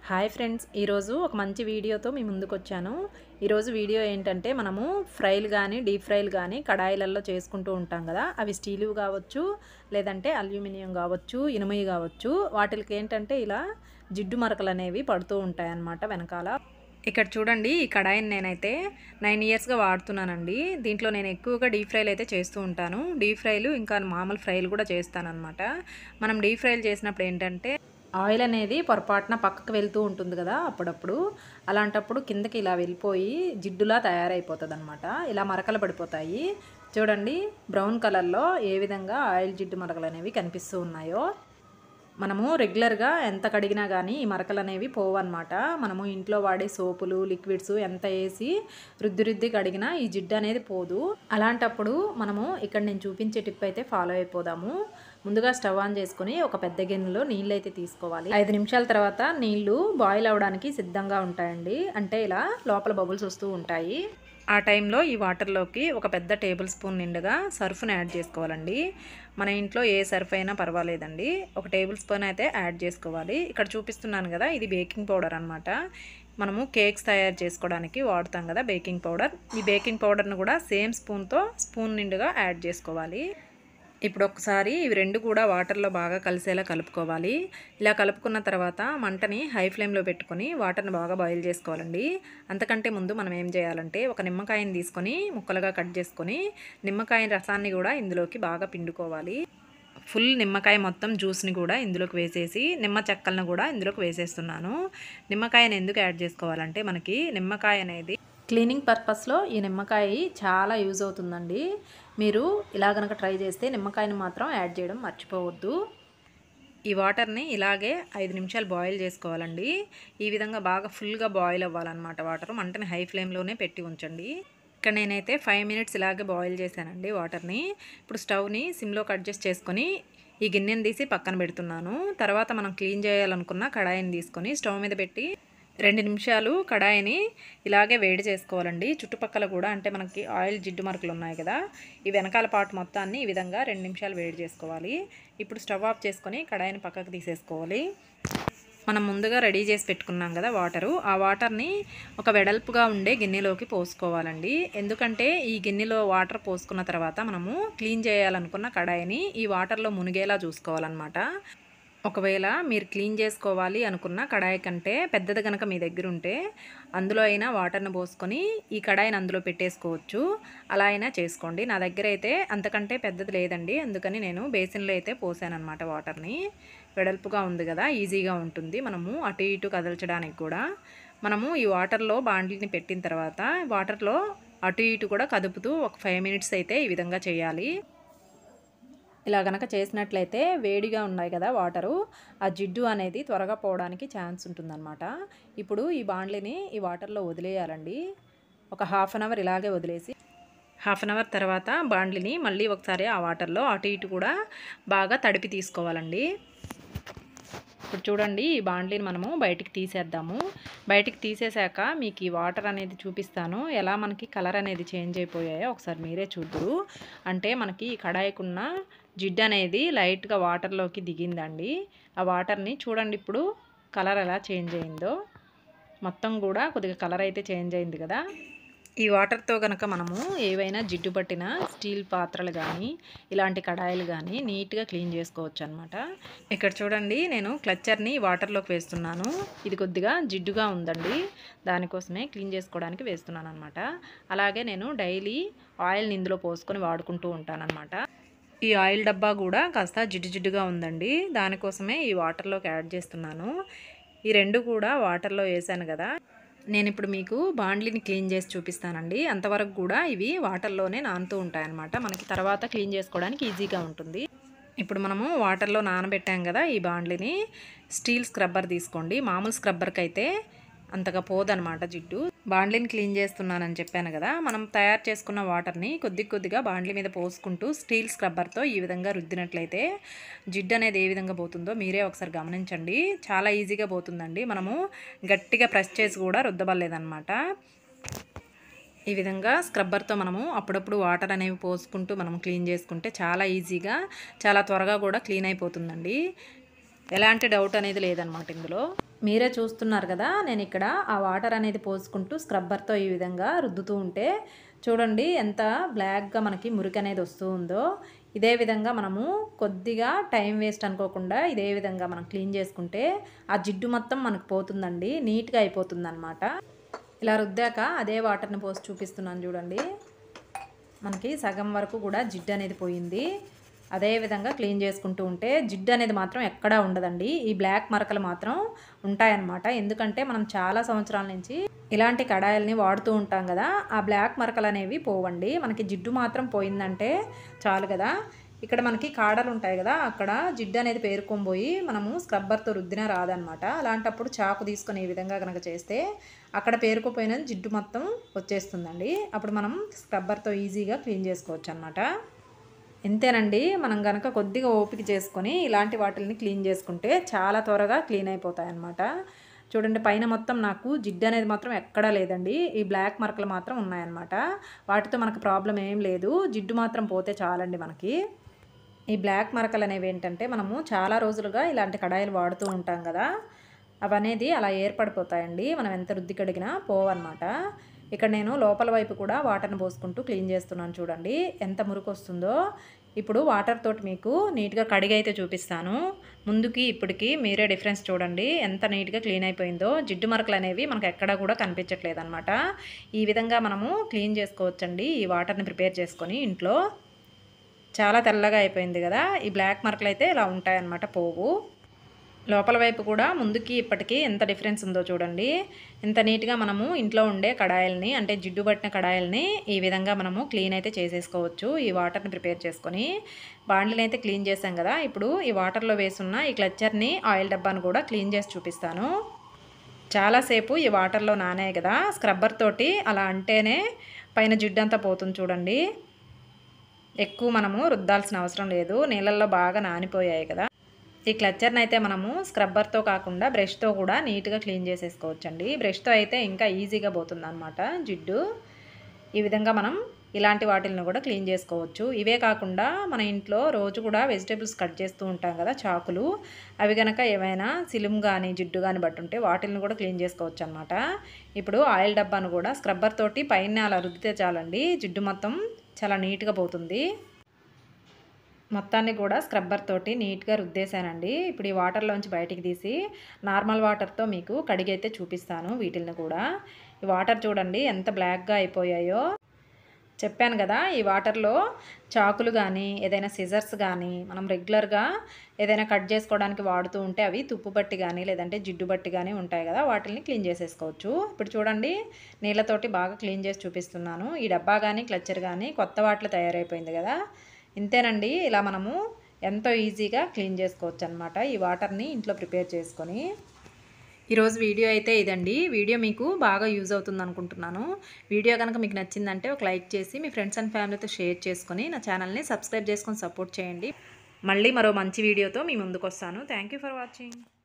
hi friends ఈరోజు ఒక మంచి వీడియోతో మీ ముందుకు వచ్చాను ఈరోజు వీడియో ఏంటంటే మనము ఫ్రైలు కానీ డీప్ ఫ్రైలు కానీ కడాయిలలో చేసుకుంటూ ఉంటాం కదా అవి స్టీలు కావచ్చు లేదంటే అల్యూమినియం కావచ్చు ఇనుమయి కావచ్చు వాటికి ఏంటంటే ఇలా జిడ్డు మరకలు అనేవి పడుతూ ఉంటాయి అన్నమాట వెనకాల ఇక్కడ చూడండి ఈ కడాయిని నేనైతే నైన్ ఇయర్స్గా వాడుతున్నానండి దీంట్లో నేను ఎక్కువగా డీప్ ఫ్రైలు అయితే చేస్తూ ఉంటాను డీప్ ఫ్రైలు ఇంకా మామూలు ఫ్రైలు కూడా చేస్తానన్నమాట మనం డీప్ ఫ్రైలు చేసినప్పుడు ఏంటంటే ఆయిల్ అనేది పొరపాటున పక్కకు వెళ్తూ ఉంటుంది కదా అప్పుడప్పుడు అలాంటప్పుడు కిందకి ఇలా వెళ్ళిపోయి జిడ్డులా తయారైపోతుంది అనమాట ఇలా మరకలు పడిపోతాయి చూడండి బ్రౌన్ కలర్లో ఏ విధంగా ఆయిల్ జిడ్డు మరకలు అనేవి కనిపిస్తూ ఉన్నాయో మనము రెగ్యులర్గా ఎంత కడిగినా కానీ ఈ మరకలు అనేవి పోవన్నమాట మనము ఇంట్లో వాడే సోపులు లిక్విడ్స్ ఎంత వేసి రుద్ది రుద్ది కడిగినా ఈ జిడ్డు అనేది పోదు అలాంటప్పుడు మనము ఇక్కడ నేను చూపించే టిప్ అయితే ఫాలో అయిపోదాము ముందుగా స్టవ్ ఆన్ చేసుకుని ఒక పెద్ద గిన్నెలో నీళ్ళు అయితే తీసుకోవాలి ఐదు నిమిషాల తర్వాత నీళ్లు బాయిల్ అవ్వడానికి సిద్ధంగా ఉంటాయండి అంటే ఇలా లోపల బబుల్స్ వస్తూ ఉంటాయి ఆ టైంలో ఈ వాటర్లోకి ఒక పెద్ద టేబుల్ స్పూన్ నిండుగా సర్ఫ్ని యాడ్ చేసుకోవాలండి మన ఇంట్లో ఏ సర్ఫ్ అయినా పర్వాలేదండి ఒక టేబుల్ స్పూన్ అయితే యాడ్ చేసుకోవాలి ఇక్కడ చూపిస్తున్నాను కదా ఇది బేకింగ్ పౌడర్ అనమాట మనము కేక్స్ తయారు చేసుకోవడానికి వాడుతాం కదా బేకింగ్ పౌడర్ ఈ బేకింగ్ పౌడర్ను కూడా సేమ్ స్పూన్తో స్పూన్ నిండుగా యాడ్ చేసుకోవాలి ఇప్పుడు ఒకసారి ఇవి రెండు కూడా వాటర్లో బాగా కలిసేలా కలుపుకోవాలి ఇలా కలుపుకున్న తర్వాత మంటని హై ఫ్లేమ్లో పెట్టుకొని వాటర్ని బాగా బాయిల్ చేసుకోవాలండి అంతకంటే ముందు మనం ఏం చేయాలంటే ఒక నిమ్మకాయని తీసుకొని ముక్కలుగా కట్ చేసుకొని నిమ్మకాయ రసాన్ని కూడా ఇందులోకి బాగా పిండుకోవాలి ఫుల్ నిమ్మకాయ మొత్తం జ్యూస్ని కూడా ఇందులోకి వేసేసి నిమ్మ చెక్కలను కూడా ఇందులోకి వేసేస్తున్నాను నిమ్మకాయని ఎందుకు యాడ్ చేసుకోవాలంటే మనకి నిమ్మకాయ అనేది క్లీనింగ్ పర్పస్లో ఈ నిమ్మకాయ చాలా యూజ్ అవుతుందండి మీరు ఇలా కనుక ట్రై చేస్తే నిమ్మకాయని మాత్రం యాడ్ చేయడం మర్చిపోవద్దు ఈ వాటర్ని ఇలాగే ఐదు నిమిషాలు బాయిల్ చేసుకోవాలండి ఈ విధంగా బాగా ఫుల్గా బాయిల్ అవ్వాలన్నమాట వాటర్ మంటని హై ఫ్లేమ్లోనే పెట్టి ఉంచండి ఇక్కడ నేనైతే ఫైవ్ మినిట్స్ ఇలాగే బాయిల్ చేశానండి వాటర్ని ఇప్పుడు స్టవ్ని సిమ్లో కట్ చేసి చేసుకొని ఈ గిన్నెని తీసి పక్కన పెడుతున్నాను తర్వాత మనం క్లీన్ చేయాలనుకున్న కడాయిని తీసుకొని స్టవ్ మీద పెట్టి రెండు నిమిషాలు కడాయిని ఇలాగే వేడి చేసుకోవాలండి చుట్టుపక్కల కూడా అంటే మనకి ఆయిల్ జిడ్డు మరకలు ఉన్నాయి కదా ఈ వెనకాల పాటు మొత్తాన్ని ఈ విధంగా రెండు నిమిషాలు వేడి చేసుకోవాలి ఇప్పుడు స్టవ్ ఆఫ్ చేసుకొని కడాయిని పక్కకు తీసేసుకోవాలి మనం ముందుగా రెడీ చేసి పెట్టుకున్నాం కదా వాటరు ఆ వాటర్ని ఒక వెడల్పుగా ఉండే గిన్నెలోకి పోసుకోవాలండి ఎందుకంటే ఈ గిన్నెలో వాటర్ పోసుకున్న తర్వాత మనము క్లీన్ చేయాలనుకున్న కడాయిని ఈ వాటర్లో మునిగేలా చూసుకోవాలన్నమాట ఒకవేళ మీరు క్లీన్ చేసుకోవాలి అనుకున్న కడాయి కంటే పెద్దది కనుక మీ దగ్గర ఉంటే అందులో అయినా వాటర్ని పోసుకొని ఈ కడాయిని అందులో పెట్టేసుకోవచ్చు అలా అయినా చేసుకోండి నా దగ్గర అయితే అంతకంటే పెద్దది లేదండి అందుకని నేను బేసిన్లో అయితే పోసాను అనమాట వాటర్ని వెడల్పుగా ఉంది కదా ఈజీగా ఉంటుంది మనము అటు ఇటు కదల్చడానికి కూడా మనము ఈ వాటర్లో బాండ్లీని పెట్టిన తర్వాత వాటర్లో అటు ఇటు కూడా కదుపుతూ ఒక ఫైవ్ మినిట్స్ అయితే ఈ విధంగా చేయాలి ఇలా గనక చేసినట్లయితే వేడిగా ఉన్నాయి కదా వాటరు ఆ జిడ్డు అనేది త్వరగా పోవడానికి ఛాన్స్ ఉంటుందన్నమాట ఇప్పుడు ఈ బాండ్లీని ఈ వాటర్లో వదిలేయాలండి ఒక హాఫ్ అన్ అవర్ ఇలాగే వదిలేసి హాఫ్ అన్ అవర్ తర్వాత బాండ్లీని మళ్ళీ ఒకసారి ఆ వాటర్లో అటు ఇటు కూడా బాగా తడిపి తీసుకోవాలండి ఇప్పుడు చూడండి ఈ బాండ్లీని మనము బయటికి తీసేద్దాము బయటికి తీసేశాక మీకు ఈ వాటర్ అనేది చూపిస్తాను ఎలా మనకి కలర్ అనేది చేంజ్ అయిపోయాయో ఒకసారి మీరే చూద్దరు అంటే మనకి ఈ కడాయికున్న జిడ్డు అనేది లైట్గా వాటర్లోకి దిగిందండి ఆ వాటర్ని చూడండి ఇప్పుడు కలర్ ఎలా చేంజ్ అయిందో మొత్తం కూడా కొద్దిగా కలర్ అయితే చేంజ్ అయింది కదా ఈ వాటర్తో కనుక మనము ఏవైనా జిడ్డు పట్టిన స్టీల్ పాత్రలు కానీ ఇలాంటి కడాయిలు కానీ నీట్గా క్లీన్ చేసుకోవచ్చు అనమాట ఇక్కడ చూడండి నేను క్లచ్చర్ని వాటర్లోకి వేస్తున్నాను ఇది కొద్దిగా జిడ్డుగా ఉందండి దానికోసమే క్లీన్ చేసుకోవడానికి వేస్తున్నాను అనమాట అలాగే నేను డైలీ ఆయిల్ని ఇందులో పోసుకొని వాడుకుంటూ ఉంటానన్నమాట ఈ ఆయిల్ డబ్బా కూడా కాస్త జిడ్డు జిడ్డుగా ఉందండి దానికోసమే ఈ వాటర్లోకి యాడ్ చేస్తున్నాను ఈ రెండు కూడా వాటర్లో వేసాను కదా నేను ఇప్పుడు మీకు బాండ్లీని క్లీన్ చేసి చూపిస్తానండి అంతవరకు కూడా ఇవి వాటర్లోనే నానుతూ ఉంటాయన్నమాట మనకి తర్వాత క్లీన్ చేసుకోవడానికి ఈజీగా ఉంటుంది ఇప్పుడు మనము వాటర్లో నానబెట్టాం కదా ఈ బాండ్లీని స్టీల్ స్క్రబ్బర్ తీసుకోండి మామూలు స్క్రబ్బర్కి అయితే అంతగా పోదనమాట జిడ్డు బాండ్లీని క్లీన్ చేస్తున్నానని చెప్పాను కదా మనం తయారు చేసుకున్న వాటర్ని కొద్ది కొద్దిగా బాండ్లీ మీద పోసుకుంటూ స్టీల్ స్క్రబ్బర్తో ఈ విధంగా రుద్దినట్లయితే జిడ్డు అనేది ఏ విధంగా పోతుందో మీరే ఒకసారి గమనించండి చాలా ఈజీగా పోతుందండి మనము గట్టిగా ప్రెస్ చేసి కూడా రుద్దబడలేదన్నమాట ఈ విధంగా స్క్రబ్బర్తో మనము అప్పుడప్పుడు వాటర్ అనేవి పోసుకుంటూ మనం క్లీన్ చేసుకుంటే చాలా ఈజీగా చాలా త్వరగా కూడా క్లీన్ అయిపోతుందండి ఎలాంటి డౌట్ అనేది లేదనమాట ఇందులో మీరే చూస్తున్నారు కదా నేను ఇక్కడ ఆ వాటర్ అనేది పోసుకుంటూ స్క్రబ్బర్తో ఈ విధంగా రుద్దుతూ ఉంటే చూడండి ఎంత బ్లాక్గా మనకి మురికి అనేది వస్తూ ఉందో ఇదే విధంగా మనము కొద్దిగా టైం వేస్ట్ అనుకోకుండా ఇదే విధంగా మనం క్లీన్ చేసుకుంటే ఆ జిడ్డు మొత్తం మనకు పోతుందండి నీట్గా అయిపోతుంది అనమాట ఇలా రుద్దాక అదే వాటర్ని పోసి చూపిస్తున్నాను చూడండి మనకి సగం వరకు కూడా జిడ్డు అనేది పోయింది అదే విధంగా క్లీన్ చేసుకుంటూ ఉంటే జిడ్డు అనేది మాత్రం ఎక్కడా ఉండదండి ఈ బ్లాక్ మరకలు మాత్రం ఉంటాయన్నమాట ఎందుకంటే మనం చాలా సంవత్సరాల నుంచి ఇలాంటి కడాయిల్ని వాడుతూ ఉంటాం కదా ఆ బ్లాక్ మరకలు అనేవి పోవండి మనకి జిడ్డు మాత్రం పోయిందంటే చాలు కదా ఇక్కడ మనకి కాడలు ఉంటాయి కదా అక్కడ జిడ్డు అనేది పేరుకొని మనము స్క్రబ్బర్తో రుద్దినా రాదనమాట అలాంటప్పుడు చాకు తీసుకొని ఈ విధంగా కనుక చేస్తే అక్కడ పేరుకుపోయిన జిడ్డు మొత్తం వచ్చేస్తుందండి అప్పుడు మనం స్క్రబ్బర్తో ఈజీగా క్లీన్ చేసుకోవచ్చు అనమాట ఇంతేనండి మనం కనుక కొద్దిగా ఓపిక చేసుకొని ఇలాంటి వాటిని క్లీన్ చేసుకుంటే చాలా త్వరగా క్లీన్ అయిపోతాయి అన్నమాట చూడండి పైన మొత్తం నాకు జిడ్డు అనేది మాత్రం ఎక్కడా లేదండి ఈ బ్లాక్ మరకలు మాత్రం ఉన్నాయన్నమాట వాటితో మనకు ప్రాబ్లం ఏం లేదు జిడ్డు మాత్రం పోతే చాలండి మనకి ఈ బ్లాక్ మరకలు అనేవి ఏంటంటే మనము చాలా రోజులుగా ఇలాంటి కడాయిలు వాడుతూ ఉంటాం కదా అవనేది అలా ఏర్పడిపోతాయండి మనం ఎంత రుద్ది కడిగినా పోవన్నమాట ఇక్కడ నేను లోపల వైపు కూడా వాటర్ని పోసుకుంటూ క్లీన్ చేస్తున్నాను చూడండి ఎంత మురికి వస్తుందో ఇప్పుడు వాటర్ తోటి మీకు నీట్గా కడిగి అయితే చూపిస్తాను ముందుకి ఇప్పటికి మీరే డిఫరెన్స్ చూడండి ఎంత నీట్గా క్లీన్ అయిపోయిందో జిడ్డు మరకలు అనేవి మనకు ఎక్కడా కూడా కనిపించట్లేదు అనమాట ఈ విధంగా మనము క్లీన్ చేసుకోవచ్చండి ఈ వాటర్ని ప్రిపేర్ చేసుకొని ఇంట్లో చాలా తెల్లగా అయిపోయింది కదా ఈ బ్లాక్ మార్కులు అయితే ఇలా ఉంటాయన్నమాట పోవు లోపల వైపు కూడా ముందుకి ఇప్పటికీ ఎంత డిఫరెన్స్ ఉందో చూడండి ఎంత నీట్గా మనము ఇంట్లో ఉండే కడాయిల్ని అంటే జిడ్డు పట్టిన కడాయిల్ని ఈ విధంగా మనము క్లీన్ అయితే చేసేసుకోవచ్చు ఈ వాటర్ని ప్రిపేర్ చేసుకొని బాండ్లని అయితే క్లీన్ చేసాం కదా ఇప్పుడు ఈ వాటర్లో వేసున్న ఈ క్లచ్చర్ని ఆయిల్ డబ్బాను కూడా క్లీన్ చేసి చూపిస్తాను చాలాసేపు ఈ వాటర్లో నానాయి కదా స్క్రబ్బర్ తోటి అలా అంటేనే పైన జిడ్డు అంతా పోతుంది చూడండి ఎక్కువ మనము రుద్దాల్సిన అవసరం లేదు నీళ్ళల్లో బాగా నానిపోయాయి కదా ఈ క్లచ్చర్ని అయితే మనము స్క్రబ్బర్తో కాకుండా బ్రష్తో కూడా నీట్గా క్లీన్ చేసేసుకోవచ్చండి బ్రష్తో అయితే ఇంకా ఈజీగా పోతుంది అనమాట జిడ్డు ఈ విధంగా మనం ఇలాంటి వాటిని కూడా క్లీన్ చేసుకోవచ్చు ఇవే కాకుండా మన ఇంట్లో రోజు కూడా వెజిటేబుల్స్ కట్ చేస్తూ ఉంటాం కదా చాకులు అవి కనుక ఏమైనా సిలుము కానీ జిడ్డు కానీ బట్టి ఉంటే వాటిని కూడా క్లీన్ చేసుకోవచ్చు అనమాట ఇప్పుడు ఆయిల్ డబ్బాను కూడా స్క్రబ్బర్ తోటి పైన అలా రుద్దితే చాలండి జిడ్డు మొత్తం చాలా నీట్గా పోతుంది మొత్తాన్ని కూడా స్క్రబ్బర్ తోటి నీట్గా రుద్దేశానండి ఇప్పుడు ఈ వాటర్లోంచి బయటికి తీసి నార్మల్ వాటర్తో మీకు కడిగైతే చూపిస్తాను వీటిని కూడా ఈ వాటర్ చూడండి ఎంత బ్లాక్గా అయిపోయాయో చెప్పాను కదా ఈ వాటర్లో చాకులు కానీ ఏదైనా సిజర్స్ కానీ మనం రెగ్యులర్గా ఏదైనా కట్ చేసుకోవడానికి వాడుతూ ఉంటే అవి తుప్పు బట్టి కానీ లేదంటే జిడ్డు బట్టి కానీ ఉంటాయి కదా వాటిని క్లీన్ చేసేసుకోవచ్చు ఇప్పుడు చూడండి నీళ్ళతోటి బాగా క్లీన్ చేసి చూపిస్తున్నాను ఈ డబ్బా కానీ క్లచ్చర్ కానీ కొత్త వాటిలో తయారైపోయింది కదా ఇంతేనండి ఇలా మనము ఎంతో ఈజీగా క్లీన్ చేసుకోవచ్చు అనమాట ఈ వాటర్ని ఇంట్లో ప్రిపేర్ చేసుకొని ఈరోజు వీడియో అయితే ఇదండి వీడియో మీకు బాగా యూజ్ అవుతుంది అనుకుంటున్నాను వీడియో కనుక మీకు నచ్చిందంటే ఒక లైక్ చేసి మీ ఫ్రెండ్స్ అండ్ ఫ్యామిలీతో షేర్ చేసుకొని నా ఛానల్ని సబ్స్క్రైబ్ చేసుకొని సపోర్ట్ చేయండి మళ్ళీ మరో మంచి వీడియోతో మీ ముందుకు వస్తాను థ్యాంక్ ఫర్ వాచింగ్